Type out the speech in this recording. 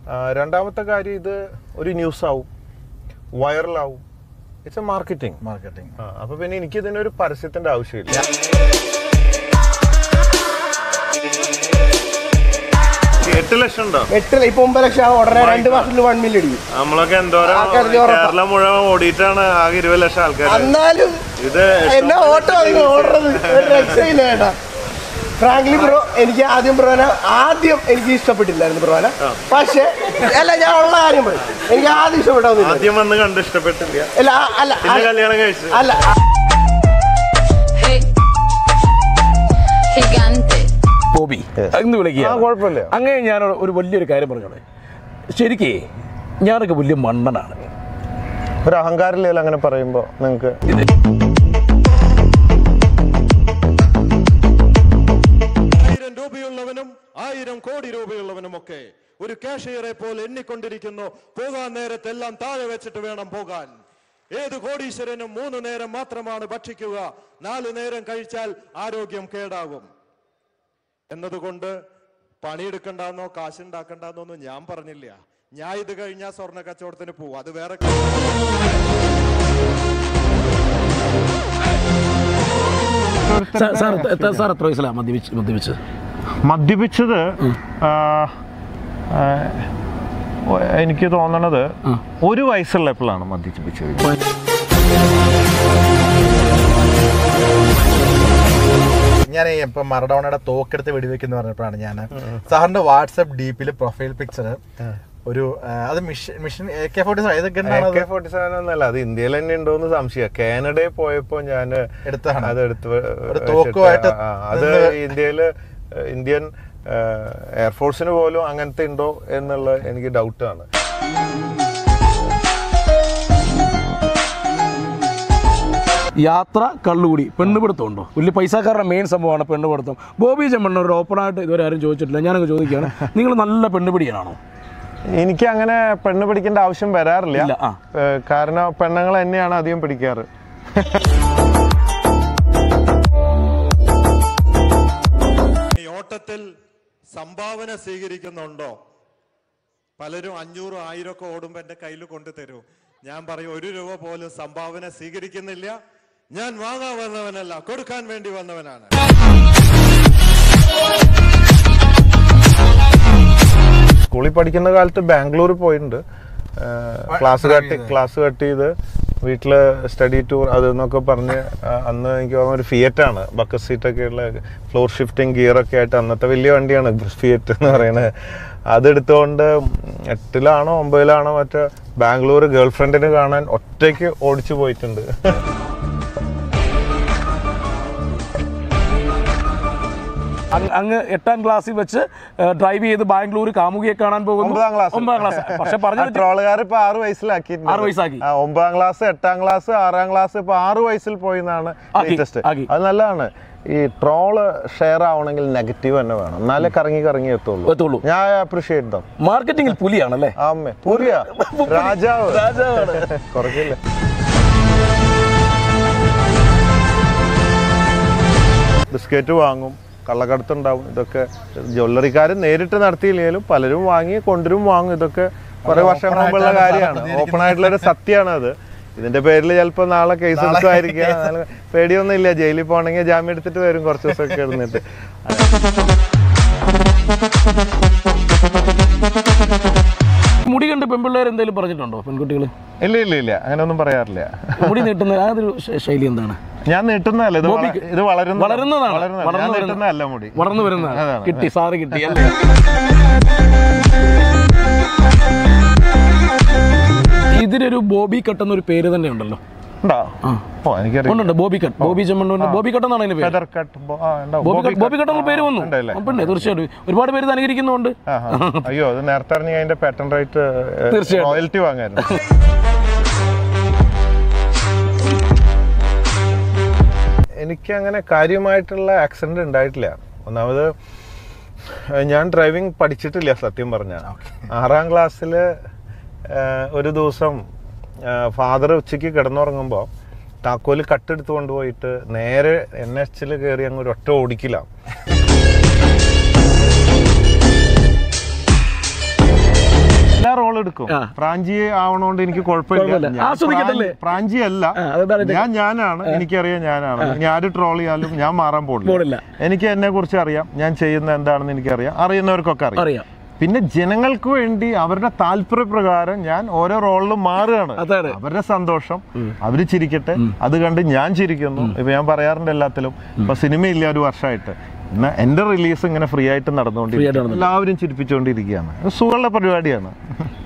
ആ, രണ്ടാമത്തെ കാര്യം ഇത് ഒരു ന്യൂസ് ആവും വൈറലാവും ഇറ്റ്സ് എ മാർക്കറ്റിംഗ് മാർക്കറ്റിംഗ് അപ്പൊ പിന്നെ എനിക്ക് ഇതിനൊരു പരസ്യത്തിന്റെ ആവശ്യമില്ല എട്ട് ലക്ഷം ഉണ്ടോ എട്ട് ഇപ്പൊ ഒമ്പത് ലക്ഷം ആവും. ഉടനെ രണ്ട് മാസത്തിൽ വൺ മില്യൺ അടിക്കും നമ്മളൊക്കെ എന്തോരം ആൾക്കാർക്ക് ഉറപ്പാ. കേരളം മുഴുവൻ ഓടിയിട്ടാണ് ആകെ ഇരുപത് ലക്ഷം ആൾക്കാർ എന്നാലും ഇത് എന്നെ ഓട്ടോ ഓടുന്നത് ഒരു രക്ഷയില്ല ചേട്ടാ ഫ്രാങ്ക്ലി ബ്രോ എനിക്ക് ആദ്യം ബ്രോനെ ആദ്യം എനിക്ക് ഇഷ്ടപ്പെട്ടില്ലായിരുന്നു ബ്രോനെ പക്ഷെ അല്ല ഞാൻ ഉള്ള കാര്യം പറയും എനിക്ക് ആദ്യം ഇഷ്ടപ്പെട്ടൊന്നുമില്ല ആദ്യം വന്ന് കണ്ട് ഇഷ്ടപ്പെട്ടില്ല അല്ല ആ- അല്ല പിന്നെ അല്ല- കല്യാണം കഴിച്ചു അല്ല Hey. Gigante. ബോബി എന്ന് വിളിക്കുക ആ കുഴപ്പമില്ല അങ്ങനെ ഞാൻ ഒരു വലിയൊരു കാര്യം പറഞ്ഞോളെ ശരിക്കേ ഞാനൊക്കെ വലിയ മണ്ണനാണ് ഒരു അഹങ്കാരമില്ലല്ലോ അങ്ങനെ പറയുമ്പോ നിങ്ങക്ക് ആയിരം രൂപയുള്ളവനും ആയിരം കോടി രൂപയുള്ളവനുമൊക്കെ ഒരു കാഷ്യറെ പോലെ എണ്ണിക്കൊണ്ടിരിക്കുന്നു പോകാൻ നേരത്തെല്ലാം താഴെ വെച്ചിട്ട് വേണം പോകാൻ ഏത് കോടീശ്വരനും മൂന്ന് നേരം മാത്രമാണ് ഭക്ഷിക്കുക നാല് നേരം കഴിച്ചാൽ ആരോഗ്യം കേടാകും എന്നതുകൊണ്ട് പണിയെടുക്കണ്ടെന്നോ കാശുണ്ടാക്കണ്ടെന്നോ ഒന്നും ഞാൻ പറഞ്ഞില്ല ഞാൻ ഇത് കഴിഞ്ഞാൽ സ്വർണ്ണ കച്ചവടത്തിന് പോവും അത് വേറെ സാർ സാർ എത്ര- സാർ എത്ര വയസ്സിലാണ് മദ്യപിച്ച് മദ്യപിച്ചത് മദ്യപിച്ചത് ആ, ആ, ഒ- എനിക്ക് തോന്നണത് ഒരു വയസ്സുള്ളപ്പോഴാണ് മദ്യപിച്ചത് ഞാൻ ഇപ്പൊ മറഡോണയുടെ തോക്കെടുത്ത് വെടിവെക്കുന്ന പറഞ്ഞപ്പോഴാണ് ഞാൻ സാറിന്റെ വാട്സപ്പ് ഡീപ്പില് പ്രൊഫൈൽ പിക്ചർ ഒരു ആ, അത് mission mission A K forty ഏത് ഗണ്ണാണ് കെ ഫോർട്ടി സെവൻ ഒന്നല്ല അത് ഇന്ത്യയിൽ തന്നെ ഉണ്ടോന്ന് സംശയം കാനഡയിൽ പോയപ്പോ ഞാൻ എടുത്തതാണ്. അത് എടുത്ത് വെ- ഒരു വെച്ചിട്ട് തോക്കുമായിട്ട് ആ, അത് നിന്ന് ഇന്ത്യയില് ഇന്ത്യൻ എയർഫോഴ്സിന് പോലും അങ്ങനത്തെ ഉണ്ടോ എന്നുള്ള എനിക്ക് ഡൗട്ടാണ് യാത്ര കള്ളുകൂടി പെണ്ണുപിടുത്തം ഉണ്ടോ വലിയ പൈസക്കാരുടെ മെയിൻ സംഭവമാണ് പെണ്ണുപിടുത്തം ബോബി ചെമ്മണ്ണ ഒരു ഓപ്പണായിട്ട് ഇതുവരെ ആരും ചോദിച്ചിട്ടില്ല ഞാനങ്ങ് ചോദിക്കുകയാണ് നിങ്ങൾ നല്ല പെണ്ണുപിടിയാണോ എനിക്ക് അങ്ങനെ പെണ്ണ് പിടിക്കേണ്ട ആവശ്യം വരാറില്ല ഇല്ല, ആ. ഏഹ് കാരണം പെണ്ണുങ്ങൾ തന്നെയാണ് അധികം പിടിക്കാറ് ഈ ഓട്ടത്തിൽ സംഭാവന സ്വീകരിക്കുന്നുണ്ടോ പലരും അഞ്ഞൂറും ആയിരം ഒക്കെ ഓടുമ്പോ എന്റെ കയ്യിൽ കൊണ്ടു തരൂ ഞാൻ പറയും ഒരു രൂപ പോലും സംഭാവന സ്വീകരിക്കുന്നില്ല ഞാൻ വാങ്ങാൻ വന്നവനല്ല കൊടുക്കാൻ വേണ്ടി വന്നവനാണ് സ്കൂളിൽ പഠിക്കുന്ന കാലത്ത് ബാംഗ്ലൂർ പോയിട്ടുണ്ട് ഏഹ് ക്ലാസ് കട്ട് ക്ലാസ് കട്ട് ചെയ്ത് വീട്ടില് സ്റ്റഡി ടൂർ അത് എന്നൊക്കെ പറഞ്ഞ് ആ, അന്ന് എനിക്ക് തോന്നുന്നു ഒരു ഫിയറ്റ് ആണ് ബക്കറ്റ് സീറ്റ് ഒക്കെ ഉള്ള ഫ്ലോർ ഷിഫ്റ്റിംഗ് ഗിയർ ഒക്കെ ആയിട്ട് അന്നത്തെ വലിയ വണ്ടിയാണ് ഫിയറ്റ് എന്ന് പറയുന്നത് അതെടുത്തുകൊണ്ട് എട്ടിലാണോ ഒമ്പതിലാണോ മറ്റേ ബാംഗ്ലൂർ ഗേൾ ഫ്രണ്ടിനെ കാണാൻ ഒറ്റയ്ക്ക് ഓടിച്ചു പോയിട്ടുണ്ട് അങ്ങ് അങ്ങ് എട്ടാം ക്ലാസ്സിൽ വെച്ച് ഡ്രൈവ് ചെയ്ത് ബാംഗ്ലൂർ കാമുകിയെ കാണാൻ പോകുന്നു ഒമ്പതാം ക്ലാസ് ഒമ്പതാം ക്ലാസ് പക്ഷെ പറഞ്ഞത് ട്രോളുകാർ ഇപ്പൊ ആറ് വയസ്സിലാക്കിയിട്ടുണ്ട് ആറ് വയസ്സാക്കി. ആ, ഒമ്പതാം ക്ലാസ് എട്ടാം ക്ലാസ് ആറാം ക്ലാസ് ഇപ്പൊ ആറ് വയസ്സിൽ പോയി എന്നാണ് ആക്കി, ലേറ്റസ്റ്റ് ആക്കി. അത് നല്ലതാണ് ഈ ട്രോള് ഷെയർ ആവണമെങ്കിൽ നെഗറ്റീവ് തന്നെ വേണം എന്നാലേ കറങ്ങി കറങ്ങി എത്തുള്ളൂ എത്തുള്ളൂ. ഞാൻ അപ്രീഷിയേറ്റ് ദം മാർക്കറ്റിംഗിൽ പുലിയാണല്ലേ ആമ്മേ പൂരിയ രാജാവ് രാജാവാണ്. കുറക്കില്ല ബിസ്ക്കറ്റ് വാങ്ങും കള്ളക്കടത്തുണ്ടാവും ഇതൊക്കെ ജ്വല്ലറിക്കാർ നേരിട്ട് നടത്തിയില്ലെങ്കിലും പലരും വാങ്ങി കൊണ്ടുവരും വാങ്ങും ഇതൊക്കെ കുറെ വർഷം മുമ്പുള്ള കാര്യമാണ് ഓപ്പൺ ആയിട്ടുള്ള ഒരു സത്യമാണ് അത് ഇതിന്റെ പേരിൽ ചിലപ്പോൾ നാളെ കേസ് എടുക്കുമായിരിക്കാം പേടിയൊന്നും ഇല്ല ജയിലിൽ പോകണമെങ്കിൽ ജാമ്യം എടുത്തിട്ട് വരും കുറച്ച് ദിവസമൊക്കെ ഇരുന്നിട്ട് മുടി കണ്ട് പെൺപിള്ളേർ എന്തെങ്കിലും പറഞ്ഞിട്ടുണ്ടോ പെൺകുട്ടികൾ ഇല്ല ഇല്ല ഇല്ല അങ്ങനെയൊന്നും പറയാറില്ല മുടി നീട്ടുന്ന അതൊരു ശ- ശൈലി എന്താണ് ഞാൻ നീട്ടുന്നതല്ല ഇത് വള- ബോബിക്ക് ഇത് വളരുന്ന വളരുന്നതാണ്. വളരുന്നതാണ്. വളർന്നു ഞാൻ വരുന്ന- നീട്ടുന്നതല്ല മുടി വളർന്നു വരുന്നതാണ് അതാണ്. കിട്ടി സാറ് കിട്ടി അല്ലേ ഇതിനൊരു ബോബി കട്ട് എന്നൊരു പേര് തന്നെ ഉണ്ടല്ലോ ഉണ്ടോ ഓ എനിക്കറിയാം ഉണ്ടുണ്ട് ബോബി കട്ട് ബോബി ചെമ്മണ്ണൂരിന്റെ ബോബി കട്ട് എന്നാണ് അതിന്റെ പേര് feather cut Bobby cut Bobby cut എന്ന പേര് വന്നു ഉണ്ടല്ലേ ആ, പിന്നെ തീർച്ചയായിട്ടും ഒരുപാട് പേര് ഇത് അനുകരിക്കുന്നുണ്ട് ആഹാ. അയ്യോ അത് നേരത്തെ അറിഞ്ഞ അതിന്റെ പാറ്റേൺ റൈറ്റ് തീർച്ചയായിട്ടും. റോയൽറ്റി വാങ്ങായിരുന്നു എനിക്ക് അങ്ങനെ കാര്യമായിട്ടുള്ള ആക്സിഡന്റ് ഉണ്ടായിട്ടില്ല ഒന്നാമത് ഏഹ്, ഞാൻ ഡ്രൈവിംഗ് പഠിച്ചിട്ടില്ല സത്യം പറഞ്ഞ ആറാം ക്ലാസ്സിൽ ഒരു ദിവസം ഫാദർ ഉച്ചയ്ക്ക് കിടന്നുറങ്ങുമ്പോൾ താക്കോല് കട്ടെടുത്ത് കൊണ്ടുപോയിട്ട് നേരെ എൻ എച്ചിൽ കയറി അങ്ങ് ഒരു ഒറ്റ ഓടിക്കില്ല എല്ലാ റോളും എടുക്കും ആ. പ്രാഞ്ചി ആവണോണ്ട് എനിക്ക് കുഴപ്പമില്ല. കുഴപ്പമില്ല ഞാൻ ആസ്വദിക്കട്ടല്ലേ? പ്രാഞ്ചി- പ്രാഞ്ചി അല്ല ആ, അതാണ് ഇത്. ഞാൻ ഞാനാണ് എനിക്കറിയാം ഞാനാണ് ഇനി ആര് ട്രോൾ ചെയ്യാലും ഞാൻ മാറാൻ പോണില്ല. പോടില്ല എനിക്ക് എന്നെ കുറിച്ച് അറിയാം ഞാൻ ചെയ്യുന്ന എന്താണെന്ന് എനിക്കറിയാം അറിയുന്നവർക്കൊക്കെ അറിയാം അറിയാം പിന്നെ ജനങ്ങൾക്ക് വേണ്ടി അവരുടെ താല്പര്യപ്രകാരം ഞാൻ ഓരോ റോളിലും മാറുകയാണ് അതാണ്. അവരുടെ സന്തോഷം അവര് ചിരിക്കട്ടെ അത് കണ്ട് ഞാൻ ചിരിക്കുന്നു ഇപ്പൊ ഞാൻ പറയാറുണ്ട് എല്ലാത്തിലും ഇപ്പൊ സിനിമയില്ല ഒരു വർഷമായിട്ട് എന്നാ എന്റെ റിലീസ് ഇങ്ങനെ ഫ്രീ ആയിട്ട് നടന്നുകൊണ്ടിരിക്കും നടന്നു. എല്ലാവരും ചിരിപ്പിച്ചുകൊണ്ടിരിക്കുകയാണ് സുഖമുള്ള പരിപാടിയാണ്